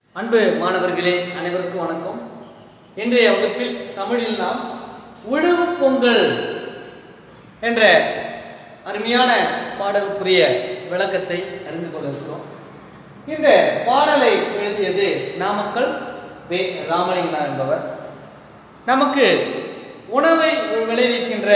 அன்பு மாணவர்களே அனைவருக்கும் வணக்கம் இன்றைய வகுப்பில் தமிழில் நாம் உழவு பொங்கல் என்ற அருமையான பாடலுக்குரிய விளக்கத்தை அறிந்து கொள்ள இருக்கிறோம் இந்த பாடலை எழுதியது நாமக்கல் வே ராமலிங்கனார் என்பவர் நமக்கு உணவை விளைவிக்கின்ற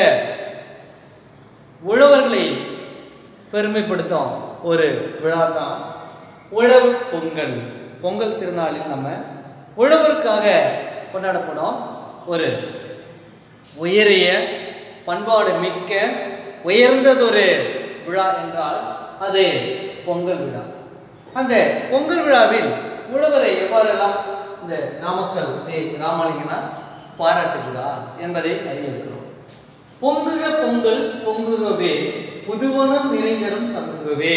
உழவர்களை பெருமைப்படுத்தும் ஒரு விழா தான் உழவு பொங்கல் பொங்கல் திருநாளில் நம்ம உழவருக்காக கொண்டாடப்படும் ஒரு உயரிய பண்பாடு மிக்க உயர்ந்ததொரு விழா என்றால் அது பொங்கல் விழா அந்த பொங்கல் விழாவில் உழவரை எவ்வாறெல்லாம் இந்த நாமக்கல் வே ராமலிங்கனார் பாராட்டுகிறார் என்பதை அறிய இருக்கிறோம் பொங்குக பொங்கல் பொங்குகவே புதுவனம் நிறைந்தரும் தங்குகவே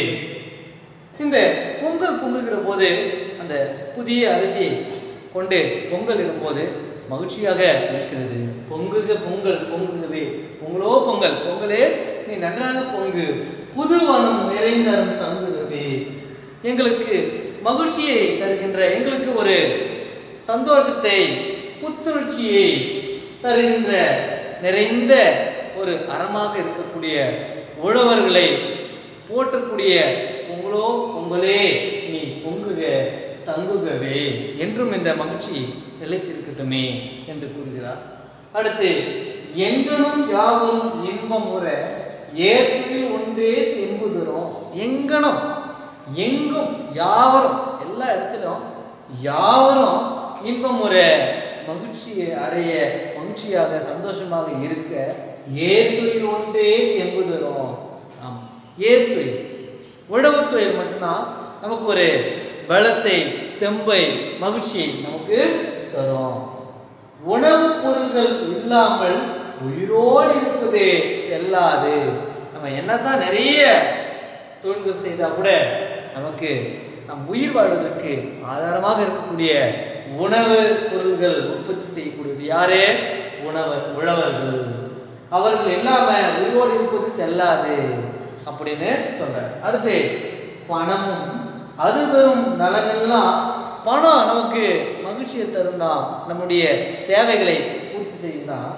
இந்த பொங்கல் பொங்குகிற போது அந்த புதிய அரிசியை கொண்டு பொங்கல் இடும்போது மகிழ்ச்சியாக இருக்கிறது பொங்குக பொங்கல் பொங்குகவே பொங்கலோ பொங்கல் பொங்கலே நீ நன்றாக பொங்கு புதுவனம் நிறைந்தரும் தங்குகவே எங்களுக்கு மகிழ்ச்சியை தருகின்ற எங்களுக்கு ஒரு சந்தோஷத்தை புத்துணர்ச்சியை தருகின்ற நிறைந்த ஒரு அறமாக இருக்கக்கூடிய உழவர்களை போற்றக்கூடிய பொங்கலோ பொங்கலே நீ பொங்குக தங்குகவே என்றும் இந்த மகிழ்ச்சி நிலைத்திருக்கட்டுமே என்று கூறுகிறார் அடுத்து எங்கனும் யாவரும் இன்பம் உற ஏற்றில் ஒன்றே தெம்புதரும் எங்கனும் எங்கும் யாவரும் எல்லா இடத்திலும் யாவரும் இன்பம் உற மகிழ்ச்சியை அடைய மகிழ்ச்சியாக சந்தோஷமாக இருக்க ஏற்தொழில் ஒன்றே தெம்புதரும் ஆம் ஏற்தொழில் உழவுத் தொழில் மட்டும்தான் நமக்கு ஒரு பலத்தை தெம்பை மகிழ்ச்சியை நமக்கு தரும் உணவுப் பொருள்கள் இல்லாமல் உயிரோடு இருப்பது செல்லாது நம்ம என்னதான் நிறைய தொழில்கள் செய்தால் கூட நமக்கு நம் உயிர் வாழ்வதற்கு ஆதாரமாக இருக்கக்கூடிய உணவு பொருள்கள் உற்பத்தி செய்யக்கூடியது யாரே உணவர் உழவர்கள் அவர்கள் இல்லாம உயிரோடு இருப்பது செல்லாது அப்படின்னு சொல்றார் அடுத்து பணமும் அது தரும் நலனெல்லாம் பணம் நமக்கு மகிழ்ச்சியை தரும் தான் நம்முடைய தேவைகளை பூர்த்தி செய்யும் தான்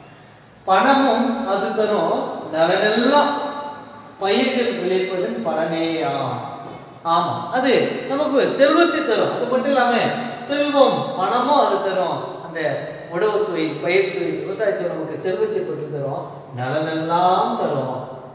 பணமும் அது தரும் நலனெல்லாம் பயிர்கள் விளைப்பதன் பலனேயாம் ஆமா அது நமக்கு செல்வத்தை தரும் அது மட்டும் இல்லாம செல்வம் பணமும் அது தரும் அந்த உழவு தொழில் பயிர் தொழில் விவசாயத்தை நமக்கு செல்வத்தை பெற்று தரும் நலனெல்லாம் தரும்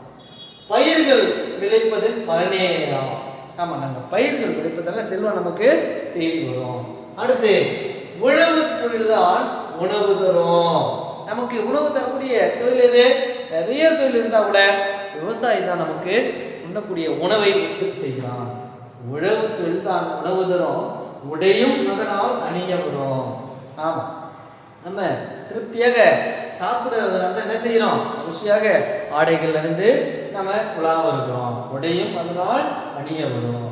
பயிர்கள் விளைப்பது பலனேயாம் ஆமா நம்ம பயிர்கள் விளைப்பதால செல்வம் நமக்கு தேடி வரும் அடுத்து உழவு தொழில்தான் உணவு தரும் நமக்கு உணவு தரக்கூடிய தொழில் எது நிறைய தொழில் இருந்தா கூட விவசாயி தான் நமக்கு உண்ணக்கூடிய உணவை உற்பத்தி செய்கிறான் உழவு தொழில் தான் உணவு தரும் உடையும் அதனால் அணிய வரும் ஆமா நம்ம திருப்தியாக சாப்பிடுறதுனால தான் என்ன செய்யறோம் ருசியாக ஆடைகள் அணிந்து நம்ம உலா வருகிறோம் உடையும் அதனால் அணிய வரும்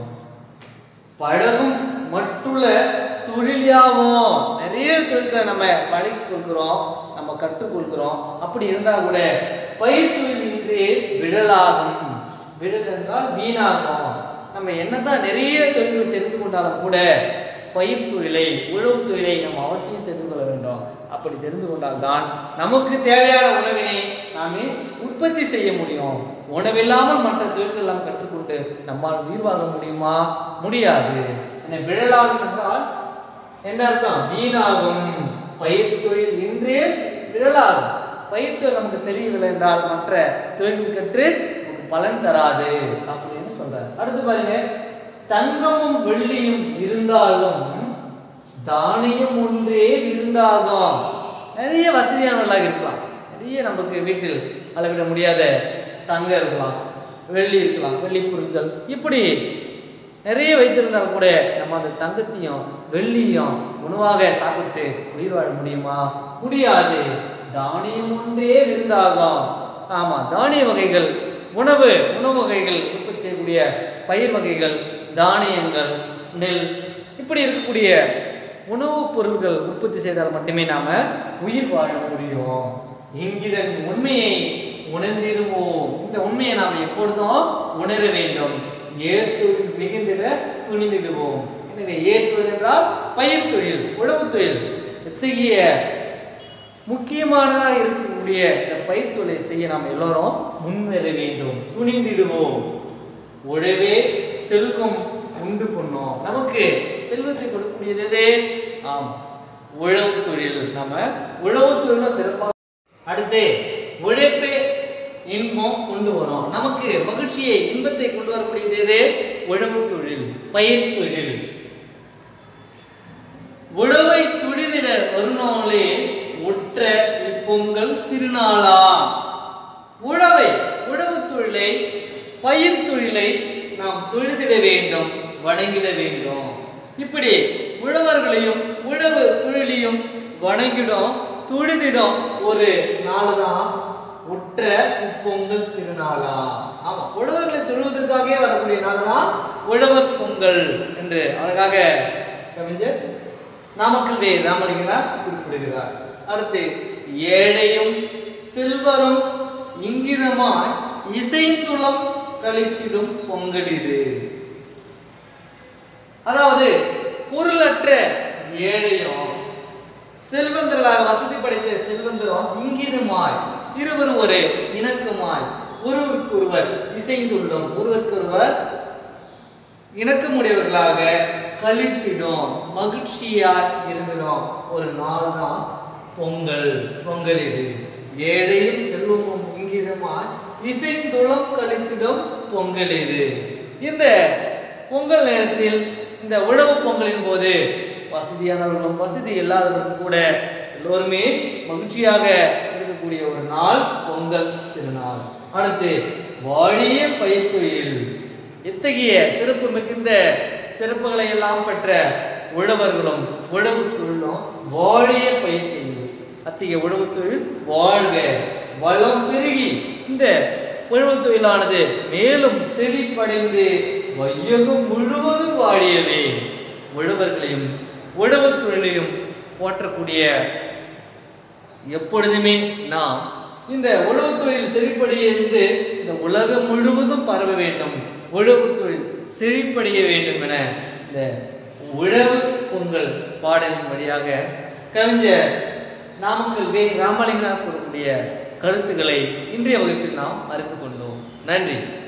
பழகும் மட்டுள்ள தொழிலாவும் நிறைய தொழில்களை நம்ம பழகி கொள்கிறோம் நம்ம கற்றுக்கொள்கிறோம் அப்படி இருந்தால் கூட பயிர் தொழில் இன்றி விடலாகும் விடல் என்றால் வீணாகும் நம்ம என்னதான் நிறைய தொழில்களை தெரிந்து கொண்டாலும் கூட பயிர் தொழிலை உழவு தொழிலை நம்ம அவசியம் தெரிந்து கொள்ள வேண்டும் அப்படி தெரிந்து கொண்டால்தான் நமக்கு தேவையான உணவினை நாமே உற்பத்தி செய்ய முடியும் உணவில்லாமல் மற்ற தொழில்கள் எல்லாம் கற்றுக்கொண்டு நம்மால் உயிர் வாழ முடியுமா முடியாது என்ன விழலாகும் என்றால் என்ன அர்த்தம் வீணாகும் பயிர் தொழில் இன்றே விழலாகும் பயிர் தொழில் நமக்கு தெரியவில்லை என்றால் மற்ற தொழில் கற்று நமக்கு பலன் தராது அப்படின்னு சொல்றாரு அடுத்து பாருங்க தங்கமும் வெள்ளியும் இருந்தாலும் தானியம் ஒன்றே விருந்தாகும் நிறைய வசதியானவர்களாக இருக்கலாம் நிறைய நமக்கு வீட்டில் அளவிட முடியாத தங்கம் இருக்கலாம் வெள்ளி இருக்கலாம் வெள்ளி பொருட்கள் இப்படி நிறைய வைத்திருந்தால் கூட நம்ம அந்த தங்கத்தையும் வெள்ளியும் உணவாக சாப்பிட்டு உயிர் வாழ முடியுமா முடியாது தானியம் ஒன்றே விருந்தாகும் ஆமாம் தானிய வகைகள் உணவு உணவு வகைகள் உற்பத்தி செய்யக்கூடிய பயிர் வகைகள் தானியங்கள் நெல் இப்படி இருக்கக்கூடிய உணவுப் பொருட்கள் உற்பத்தி செய்தால் மட்டுமே நாம உயிர் வாழ முடியும் இங்கிதன் உண்மையை உணர்ந்திடுவோம் இந்த உண்மையை நாம் எப்பொழுதும் உணர வேண்டும் ஏற்று மிகுந்திட துணிந்திடுவோம் என்ன எனவே ஏர் தொழில் என்றால் பயிர் தொழில் உழவு தொழில் இத்தகைய முக்கியமானதாக இருக்கக்கூடிய இந்த பயிர் தொழிலை செய்ய நாம் எல்லோரும் முன்வர வேண்டும் துணிந்திடுவோம் உழவே செல்வம் உண்டு பண்ணோம் நமக்கு செல்வத்தை கொடுக்கக்கூடியது எது ஆம் உழவு தொழில் நம்ம உழவு தொழிலும் சிறப்பாக அடுத்து உழைப்பே இன்பம் கொண்டு வரும் நமக்கு மகிழ்ச்சியை இன்பத்தை கொண்டு வரக்கூடியது எது உழவு தொழில் பயிர் தொழில் உழவை துடிதிட வருநாளே உற்ற இப்பொங்கல் திருநாளா உழவை உழவு தொழிலை பயிர் தொழிலை நாம் தொழுதிட வேண்டும் வணங்கிட வேண்டும் இப்படி உழவர்களையும் உழவு தொழிலையும் வணங்கிடும் தொழுதிடும் ஒரு நாள் தான் உற்ற பொங்கல் திருநாளா ஆமா உழவர்களை தொழுவதற்காகவே வரக்கூடிய நாள் தான் உழவர் பொங்கல் என்று அழகாக கவிஞர் நாமக்கல் வே ராமலிங்கனார் குறிப்பிடுகிறார் அடுத்து ஏழையும் செல்வரும் இங்கிதமாய் இசைந்துளம் கழித்திடும் பொங்கல் இது அதாவது பொருளற்ற ஏழையும் செல்வந்தர்களாக வசதி படைத்த செல்வந்தரும் இங்கிதமாய் இருவரும் ஒரு இணக்கமாய் ஒருவருக்கொருவர் இசைந்துள்ளோம் ஒருவருக்கொருவர் இணக்கமுடையவர்களாக கழித்திடும் மகிழ்ச்சியாய் இருந்திடும் ஒரு நாள் தான் பொங்கல் பொங்கல் இது ஏழையும் செல்வமும் இங்கிதமாய் இசைந்துளம் கழித்திடும் பொங்கல் இது இந்த பொங்கல் நேரத்தில் இந்த உழவு பொங்கலின் போது வசதியானவர்களும் வசதி இல்லாதவர்களும் கூட எல்லோருமே மகிழ்ச்சியாக இருக்கக்கூடிய ஒரு நாள் பொங்கல் திருநாள் அடுத்து வாழிய பயிர்த்தொழில் இத்தகைய சிறப்பு மிகுந்த சிறப்புகளை எல்லாம் பெற்ற உழவர்களும் உழவு தொழிலும் வாழிய பயிர்த்தொழில் அத்தகைய உழவு தொழில் வாழ்க வளம் பெருகி இந்த உழவு தொழிலானது மேலும் செழிப்படைந்து வையகம் முழுவதும் வாழியவே உழவர்களையும் உழவு தொழிலையும் போற்றக்கூடிய எப்பொழுதுமே நாம் இந்த உழவு தொழில் செழிப்படைந்து இந்த உலகம் முழுவதும் பரவ வேண்டும் உழவு தொழில் செழிப்படைய வேண்டும் என இந்த உழவு பொங்கல் பாடலின் வழியாக கவிஞர் நாமக்கல் வே ராமலிங்கனார் கூறக்கூடிய கருத்துக்களை இன்றைய வகுப்பில் நாம் அறிந்து கொண்டோம் நன்றி